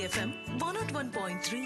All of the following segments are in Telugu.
FM one nought one point three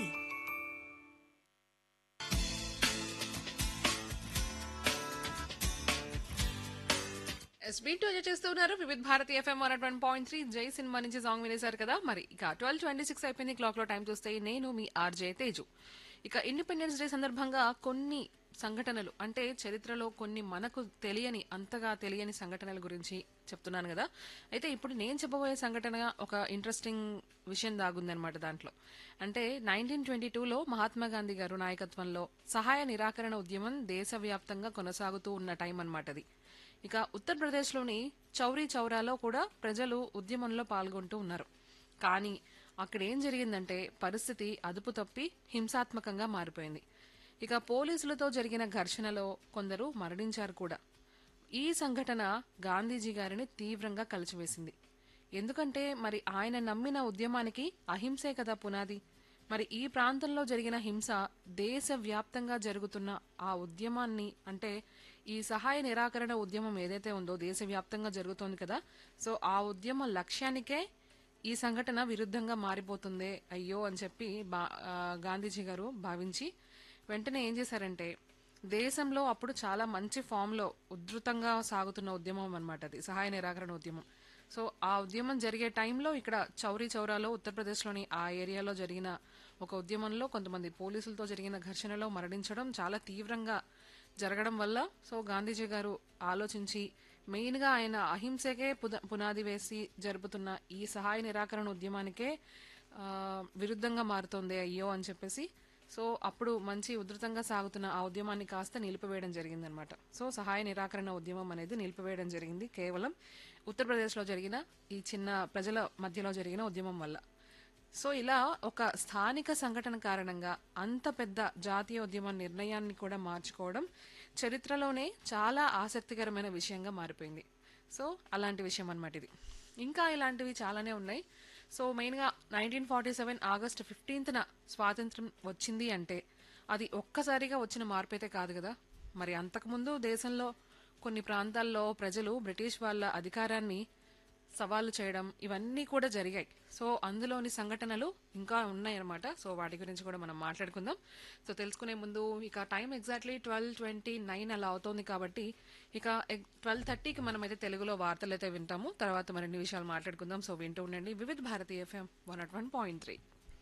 ఎస్బీ టూ చేస్తూ ఉన్నారు Vividha Bharati FM one one point three Jai cinema నుంచి సాంగ్ వినేశారు కదా మరి ఇక ట్వెల్వ్ ట్వంటీ సిక్స్ అయిపోయింది క్లాక్ లో టైం చూస్తే నేను మీ ఆర్జే తేజు ఇక ఇండిపెండెన్స్ డే సందర్భంగా కొన్ని సంఘటనలు అంటే చరిత్రలో కొన్ని మనకు తెలియని అంతగా తెలియని సంఘటనల గురించి చెప్తున్నాను కదా అయితే ఇప్పుడు నేను చెప్పబోయే సంఘటన ఒక ఇంట్రెస్టింగ్ విషయం దాగుందనమాట దాంట్లో అంటే నైన్టీన్ ట్వంటీ టూలో మహాత్మా గాంధీ గారు నాయకత్వంలో సహాయ నిరాకరణ ఉద్యమం దేశవ్యాప్తంగా కొనసాగుతూ ఉన్న టైం అన్నమాట అది ఇక ఉత్తరప్రదేశ్లోని చౌరీ చౌరాలో కూడా ప్రజలు ఉద్యమంలో పాల్గొంటూ ఉన్నారు కానీ అక్కడ ఏం జరిగిందంటే పరిస్థితి అదుపు తప్పి హింసాత్మకంగా మారిపోయింది ఇక పోలీసులతో జరిగిన ఘర్షణలో కొందరు మరణించారు కూడా ఈ సంఘటన గాంధీజీ గారిని తీవ్రంగా కలిచివేసింది ఎందుకంటే మరి ఆయన నమ్మిన ఉద్యమానికి అహింసే కదా పునాది మరి ఈ ప్రాంతంలో జరిగిన హింస దేశవ్యాప్తంగా జరుగుతున్న ఆ ఉద్యమాన్ని అంటే ఈ సహాయ నిరాకరణ ఉద్యమం ఏదైతే ఉందో దేశవ్యాప్తంగా జరుగుతోంది కదా సో ఆ ఉద్యమ లక్ష్యానికే ఈ సంఘటన విరుద్ధంగా మారిపోతుందే అయ్యో అని చెప్పి బా- ఆ, గాంధీజీ గారు భావించి వెంటనే ఏం చేశారంటే దేశంలో అప్పుడు చాలా మంచి ఫామ్ లో ఉధృతంగా సాగుతున్న ఉద్యమం అన్నమాట అది సహాయ నిరాకరణ ఉద్యమం సో ఆ ఉద్యమం జరిగే టైంలో ఇక్కడ చౌరీ చౌరాలో ఉత్తరప్రదేశ్లోని ఆ ఏరియాలో జరిగిన ఒక ఉద్యమంలో కొంతమంది పోలీసులతో జరిగిన ఘర్షణలో మరణించడం చాలా తీవ్రంగా జరగడం వల్ల సో గాంధీజీ గారు ఆలోచించి మెయిన్ గా ఆయన అహింసకే పుద- పునాది వేసి జరుపుతున్న ఈ సహాయ నిరాకరణ ఉద్యమానికే ఆ, విరుద్ధంగా మారుతోంది అయ్యో అని చెప్పేసి సో అప్పుడు మంచి ఉధృతంగా సాగుతున్న ఆ ఉద్యమాన్ని కాస్త నిలిపివేయడం జరిగిందనమాట సో సహాయ నిరాకరణ ఉద్యమం అనేది నిలిపివేయడం జరిగింది కేవలం ఉత్తరప్రదేశ్లో జరిగిన ఈ చిన్న ప్రజల మధ్యలో జరిగిన ఉద్యమం వల్ల సో ఇలా ఒక స్థానిక సంఘటన కారణంగా అంత పెద్ద జాతీయ ఉద్యమ నిర్ణయాన్ని కూడా మార్చుకోవడం చరిత్రలోనే చాలా ఆసక్తికరమైన విషయంగా మారిపోయింది సో అలాంటి విషయం అన్నమాట ఇది ఇంకా ఇలాంటివి చాలానే ఉన్నాయి సో మెయిన్గా నైన్టీన్ ఫార్టీ సెవెన్ ఆగస్ట్ ఫిఫ్టీన్త్న స్వాతంత్రం వచ్చింది అంటే అది ఒక్కసారిగా వచ్చిన మార్పు అయితే కాదు కదా మరి అంతకుముందు దేశంలో కొన్ని ప్రాంతాల్లో ప్రజలు బ్రిటిష్ వాళ్ళ అధికారాన్ని సవాలు చేయడం ఇవన్నీ కూడా జరిగాయి సో అందులోని సంఘటనలు ఇంకా ఉన్నాయన్నమాట సో వాటి గురించి కూడా మనం మాట్లాడుకుందాం సో తెలుసుకునే ముందు ఇక time exactly twelve twenty nine అలా అవుతోంది కాబట్టి ఇక ట్వెల్వ్ థర్టీకి మనం అయితే తెలుగులో వార్తలు అయితే వింటాము తర్వాత మరిన్ని విషయాలు మాట్లాడుకుందాం సో వింటూ ఉండండి Vividha Bharati FM one nought one point three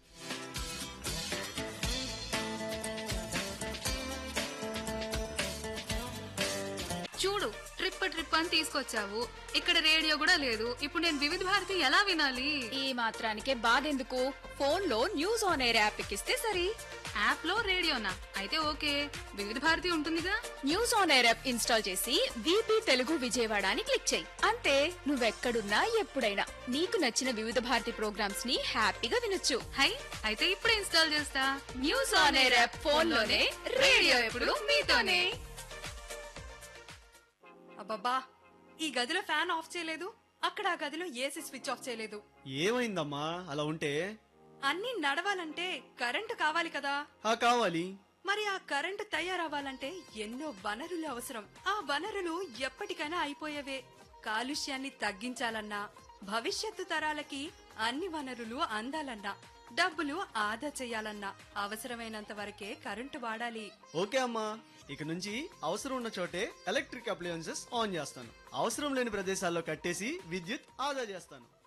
చూడు ట్రిప్ ట్రిప్ అని తీసుకొచ్చావు ఇక్కడ రేడియో కూడా లేదు ఇప్పుడు నేను వివిధ భారతి ఎలా వినాలి ఈ మాత్రానికే బాధెందుకు ఫోన్ లో న్యూస్ ఆన్ ఎయిర్ యాప్ ఎక్కిస్తే సరి యాప్ లో రేడియోనా అయితే ఓకే వివిధ భారతి ఉంటుందిగా news on air app install చేసి వీపీ తెలుగు విజయవాడ అని క్లిక్ చేయి అంతే నువ్వెక్కడున్నా ఎప్పుడైనా నీకు నచ్చిన వివిధ భారతి ప్రోగ్రామ్స్ ని హ్యాపీగా వినొచ్చు హై అయితే ఇప్పుడే ఇన్స్టాల్ చేస్తా news on air app phone లోనే రేడియో ఎప్పుడు మీతోనే అబ్బబ్బా ఈ గదిలో ఫ్యాన్ ఆఫ్ చేయలేదు అక్కడ ఆ గదిలో ఏసీ స్విచ్ ఆఫ్ చేయలేదు ఏమైందమ్మా అలా ఉంటే అన్నీ నడవాలంటే కరెంటు కావాలి కదా ఆ కావాలి మరి ఆ కరెంటు తయారవ్వాలంటే ఎన్నో వనరులు అవసరం ఆ వనరులు ఎప్పటికైనా అయిపోయేవే కాలుష్యాన్ని తగ్గించాలన్నా భవిష్యత్తు తరాలకి అన్ని వనరులు అందాలన్నా డబ్బులు ఆదా చేయాలన్నా అవసరమైనంత వరకే కరెంటు వాడాలి ఓకే అమ్మా ఇక నుంచి అవసరం ఉన్న చోటే ఎలక్ట్రిక్ అప్లయన్సెస్ ఆన్ చేస్తాను అవసరం లేని ప్రదేశాల్లో కట్టేసి విద్యుత్ ఆదా చేస్తాను